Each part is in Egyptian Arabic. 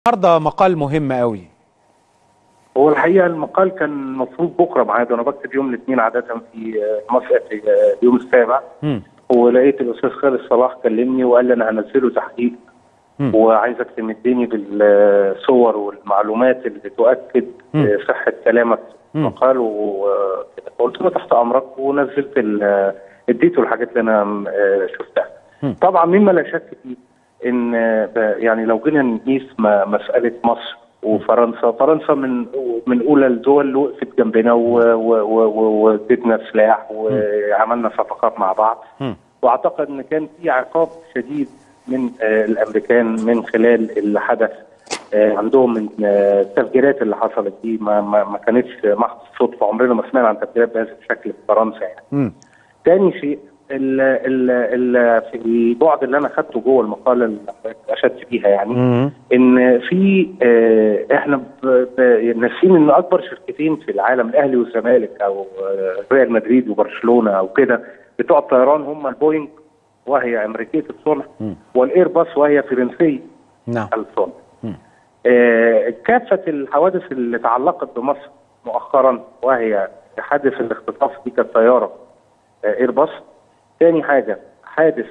النهارده مقال مهم قوي هو الحقيقه المقال كان المفروض بكره معاد انا بكتب يوم الاثنين عاده في مصر في اليوم السابع مم. ولقيت الاستاذ خالد صلاح كلمني وقال لي انا هنزله تحقيق مم. وعايزك تمدني بالصور والمعلومات اللي تؤكد مم. صحه كلامك في مم. المقال وكده فقلت له تحت امرك ونزلت ال- اديته الحاجات اللي انا آه، شفتها مم. طبعا مما لا شك فيه ان آه، ب- يعني لو جينا نقيس م- مساله مصر وفرنسا فرنسا من من اولى الدول اللي وقفت جنبنا و- و- و- و- وادتنا سلاح وعملنا صفقات مع بعض مم. واعتقد ان كان في عقاب شديد من آه، الامريكان من خلال اللي حدث آه، عندهم من آه، التفجيرات اللي حصلت دي ما ما, ما كانتش محض صدفه عمرنا ما سمعنا عن تفجيرات بهذا الشكل في فرنسا يعني. مم. تاني شيء ال ال ال في البعد اللي انا خدته جوه المقاله اللي اشدت فيها يعني مم. ان في آه، احنا ب- ب- ناسيين ان اكبر شركتين في العالم الاهلي والزمالك او آه، ريال مدريد وبرشلونه او كده بتوع الطيران هم البوينج وهي امريكيه الصنع مم. والايرباص وهي فرنسيه نعم الصنع. مم. آه، كافه الحوادث اللي تعلقت بمصر مؤخرا وهي حادث الاختطاف دي كانت طياره آه، ايرباص ثاني حاجه حادث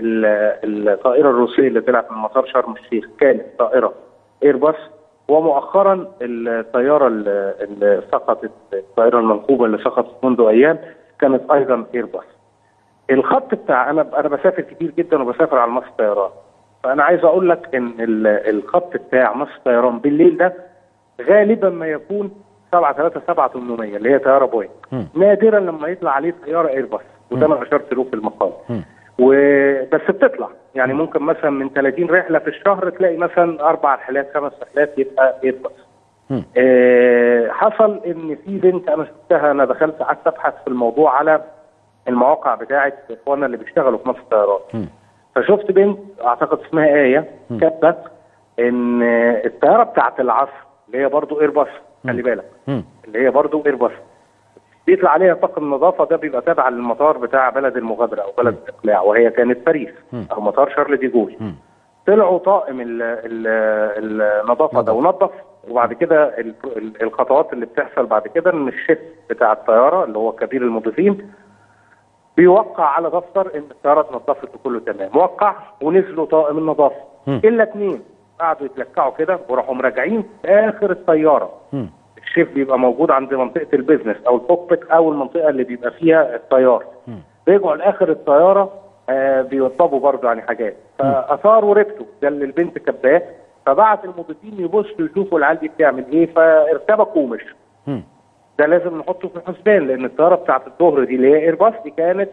ال- الطائره الروسيه اللي طلعت من مطار شرم الشيخ كانت طائره ايرباص ومؤخرا الطياره اللي اللي سقطت الطائره المنقوبه اللي سقطت منذ ايام كانت ايضا ايرباص الخط بتاع انا انا بسافر كتير جدا وبسافر على مصر طيران فانا عايز اقول لك ان ال- الخط بتاع مصر طيران بالليل ده غالبا ما يكون 737 800 اللي هي طياره بوينج مم. نادرا لما يطلع عليه طياره ايرباص وده انا اشرت له في المقال مم. وبس بتطلع يعني ممكن مثلا من 30 رحله في الشهر تلاقي مثلا اربع رحلات خمس رحلات يبقى ايرباص مم. آه، حصل ان في بنت انا شفتها انا دخلت قعدت ابحث في الموضوع على المواقع بتاعه اخواننا اللي بيشتغلوا في مصر الطيران مم. فشفت بنت اعتقد اسمها ايه كاتبه ان الطياره بتاعت العصر اللي هي برضو ايرباص خلي بالك مم. اللي هي برضو ايرباص بيطلع عليها طاقم نظافه ده بيبقى تابع للمطار بتاع بلد المغادره او بلد الاقلاع وهي كانت باريس مم. او مطار شارل دي جول مم. طلعوا طاقم ال- ال- النظافه ده ونظف وبعد كده ال- ال- الخطوات اللي بتحصل بعد كده ان الشيف بتاع الطياره اللي هو كبير المضيفين بيوقع على دفتر ان الطياره اتنظفت وكله تمام وقع ونزلوا طاقم النظافه مم. الا اثنين قعدوا يتلكعوا كده وراحوا مراجعين في اخر الطياره مم. الشيف بيبقى موجود عند منطقه البيزنس او الكوكبيت او المنطقه اللي بيبقى فيها الطيار مم. رجعوا لاخر الطياره آه بيوضبوا برضه يعني حاجات فاثاروا ريبته ده اللي البنت كباه فبعت المضيفين يبصوا يشوفوا العيال دي بتعمل ايه فارتبكوا ومشوا مم. ده لازم نحطه في الحسبان لان الطياره بتاعت الظهر دي اللي هي ايرباص دي كانت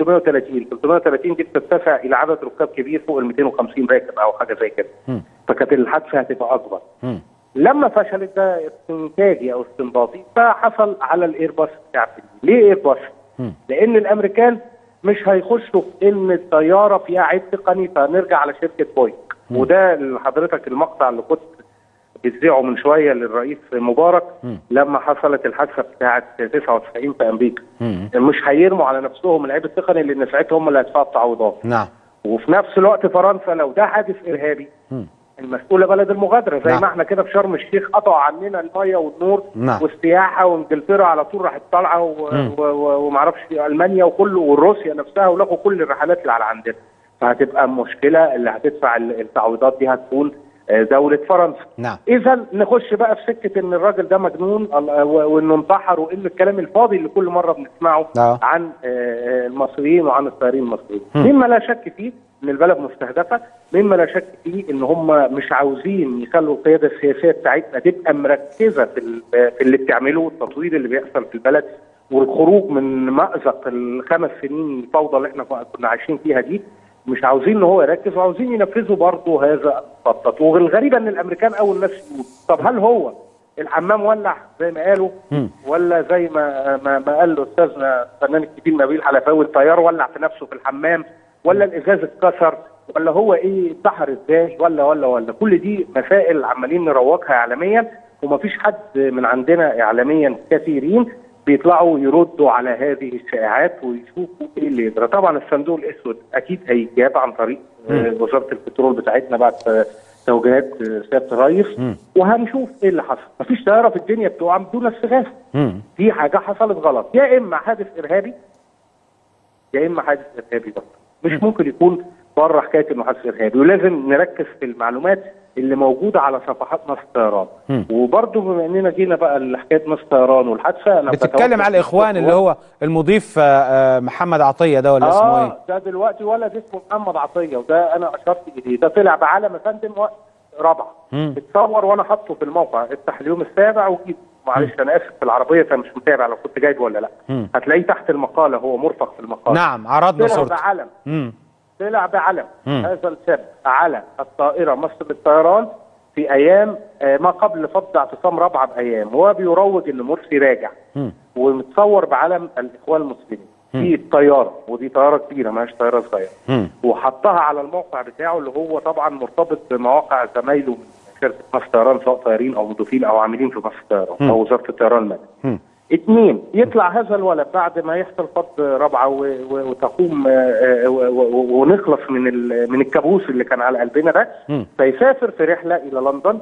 330 330 دي بتتسع الى عدد ركاب كبير فوق ال 250 راكب او حاجه زي كده مم. فكانت الحادثه هتبقى اكبر مم. لما فشلت ده استنتاجي او استنباطي فحصل على الايرباص بتاعت دي. ليه ايرباص؟ مم. لان الامريكان مش هيخشوا في ان الطياره فيها عيب تقني فنرجع على شركه بوينج وده اللي حضرتك المقطع اللي كنت بتذيعه من شويه للرئيس مبارك مم. لما حصلت الحادثه بتاعت 99 في امريكا مم. مش هيرموا على نفسهم العيب التقني لان ساعتها هم اللي هيدفعوا التعويضات نعم وفي نفس الوقت فرنسا لو ده حادث ارهابي مم. المسؤوله بلد المغادره زي نعم. ما احنا كده في شرم الشيخ قطعوا عننا الميه والنور نعم. والسياحه وانجلترا على طول راحت طالعه و- مم. و- و- ومعرفش المانيا وكله وروسيا نفسها ولغوا كل الرحلات اللي على عندنا فهتبقى مشكله اللي هتدفع ال- التعويضات دي هتكون آه، دوله فرنسا نعم اذا نخش بقى في سكه ان الراجل ده مجنون الله- و- وانه انتحر وايه الكلام الفاضي اللي كل مره بنسمعه آه. عن آه، آه، المصريين وعن الطيارين المصريين مم. مما لا شك فيه ان البلد مستهدفه مما لا شك فيه ان هم مش عاوزين يخلوا القياده السياسيه بتاعتنا تبقى مركزه في ال- في اللي بتعمله والتطوير اللي بيحصل في البلد والخروج من مأزق الخمس سنين الفوضى اللي احنا كنا عايشين فيها دي مش عاوزين ان هو يركز وعاوزين ينفذوا برضه هذا الخطط والغريبه ان الامريكان اول ناس يقولوا طب هل هو الحمام ولع زي ما قالوا مم. ولا زي ما ما, ما قال استاذنا الفنان الكبير نبيل حلفاوي الطيار ولع في نفسه في الحمام ولا الازاز اتكسر ولا هو ايه انتحر ازاي ولا ولا ولا كل دي مسائل عمالين نروجها اعلاميا ومفيش حد من عندنا اعلاميا كثيرين بيطلعوا يردوا على هذه الشائعات ويشوفوا ايه اللي يجرى طبعا الصندوق الاسود اكيد هيجاب عن طريق آه، وزاره البترول بتاعتنا بعد آه، توجيهات سياده الرئيس وهنشوف ايه اللي حصل مفيش طياره في الدنيا بتقع بدون استغاثه مم. في حاجه حصلت غلط يا اما حادث ارهابي يا اما حادث ارهابي برضه مش ممكن يكون بره حكايه انه حادث ارهابي ولازم نركز في المعلومات اللي موجوده على صفحات مصر الطيران وبرضه بما اننا جينا بقى لحكايه مصر الطيران والحادثه انا بتتكلم بتوقف على الاخوان اللي هو المضيف آه، آه، محمد عطيه ده ولا اسمه اه ايه؟ ده دلوقتي ولد اسمه محمد عطيه وده انا اشرت اليه ده طلع بعلم يا فندم وقت رابعه مم. اتصور وانا حاطه في الموقع افتح اليوم السابع وجيب معلش انا اسف في العربيه فمش متابع لو كنت جايبه ولا لا مم. هتلاقيه تحت المقاله هو مرفق في المقاله نعم عرضنا طلع صورته بعلم مم. طلع بعلم مم. هذا الشاب على الطائره مصر للطيران في ايام آه، ما قبل فض اعتصام رابعه بايام وهو بيروج ان مرسي راجع مم. ومتصور بعلم الاخوان المسلمين في الطياره ودي طياره كبيره ماهيش طياره صغيره مم. وحطها على الموقع بتاعه اللي هو طبعا مرتبط بمواقع زمايله من شركه مصر طيران سواء طيارين او مضيفين او عاملين في مصر طيران او وزاره الطيران المدني. مم. اثنين يطلع هذا الولد بعد ما يحصل فض رابعه و- و- وتقوم آه، آه، و- و- ونخلص من ال- من الكابوس اللي كان على قلبنا ده مم. فيسافر في رحله الى لندن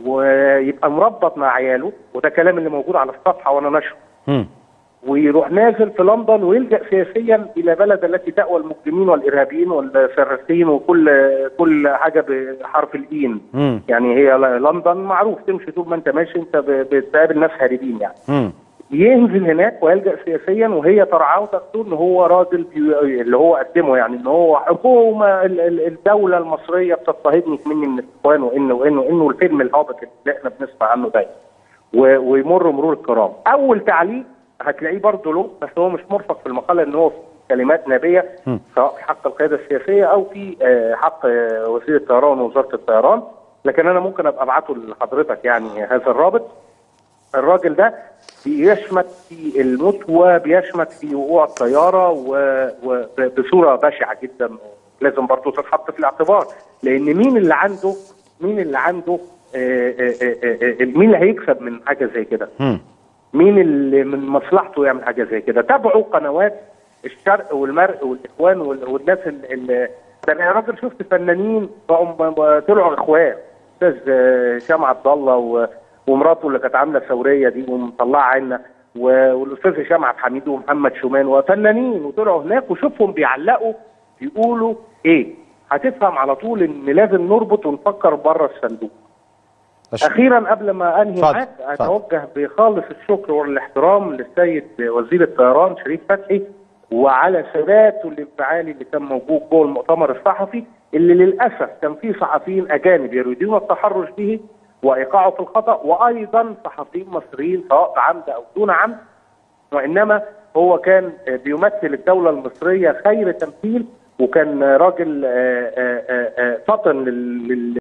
ويبقى مربط مع عياله وده كلام اللي موجود على الصفحه وانا نشره مم. ويروح نازل في لندن ويلجا سياسيا الى بلد التي تأوى المجرمين والارهابيين والفرسين وكل كل حاجه بحرف الاين مم. يعني هي ل- لندن معروف تمشي طول ما انت ماشي انت ب- بتقابل ناس هاربين يعني مم. ينزل هناك ويلجا سياسيا وهي ترعاه وتاخده ان هو راجل بي- اللي هو قدمه يعني ان هو حكومه ال- ال- الدوله المصريه بتضطهدني مني من الاخوان وانه وانه انه الفيلم الهابط اللي احنا بنسمع عنه دايما و- ويمر مرور الكرام اول تعليق هتلاقيه برضه له بس هو مش مرفق في المقاله ان هو في كلمات نابيه سواء في حق القياده السياسيه او في آه، حق آه، وزير الطيران ووزاره الطيران لكن انا ممكن ابقى ابعته لحضرتك يعني هذا الرابط الراجل ده بيشمت في الموت وبيشمت في وقوع الطياره وبصوره بشعه جدا لازم برضه تتحط في الاعتبار لان مين اللي عنده مين اللي عنده آه، آه، آه، آه، مين اللي هيكسب من حاجه زي كده؟ مم. مين اللي من مصلحته يعمل حاجه زي كده تابعوا قنوات الشرق والمرء والاخوان وال- والناس اللي ده انا يا راجل شفت فنانين بقوا م- طلعوا اخوان استاذ آه، هشام عبد الله و- ومراته اللي كانت عامله ثوريه دي ومطلعه عنا و- والاستاذ هشام عبد الحميد ومحمد شومان وفنانين وطلعوا هناك وشوفهم بيعلقوا بيقولوا ايه هتفهم على طول ان لازم نربط ونفكر بره الصندوق أش- اخيرا قبل ما انهي اتفضل، معاك اتفضل. اتوجه بخالص الشكر والاحترام للسيد وزير الطيران شريف فتحي وعلى ثباته الانفعالي اللي كان موجود جوه المؤتمر الصحفي اللي للاسف كان فيه صحفيين اجانب يريدون التحرش به وايقاعه في الخطا وايضا صحفيين مصريين سواء بعمد او دون عمد وانما هو كان بيمثل الدوله المصريه خير تمثيل وكان راجل آه، آه، آه، آه، فطن لل- لل-